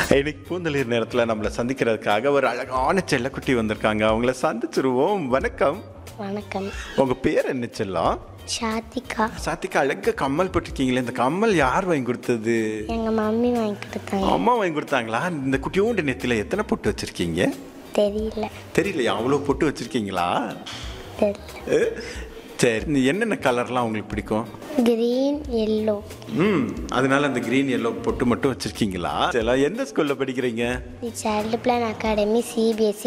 இன்னைக்கு பூந்தளிர் நேரத்தில் நம்மளை சந்திக்கிறதுக்காக ஒரு அழகான செல்லக்குட்டி வந்திருக்காங்க அவங்கள சந்திச்சிருவோம் வணக்கம் வணக்கம் உங்க பேர் என்ன செல்லம் ஷாத்திகா சாத்திகா அழகா கம்மல் போட்டிருக்கீங்களே இந்த கம்மல் யார் வாங்கி கொடுத்தது எங்கள் மம்மி வாங்கி கொடுத்தாங்க அம்மா வாங்கி கொடுத்தாங்களா இந்த குட்டியோண்டு நெத்தில எத்தனை பொட்டு வச்சிருக்கீங்க தெரியல தெரியலையா அவ்வளோ பொட்டு வச்சிருக்கீங்களா தெரியல அஹ், சரி இந்த என்னென்ன கலர்லாம் உங்களுக்கு பிடிக்கும் கிரீன் எல்லோ ம் அதனால அந்த கிரீன் எல்லோ பொட்டு மட்டும் வச்சிருக்கீங்களா சரி எந்த ஸ்கூல்ல படிக்கிறீங்க the child plan academy CBSE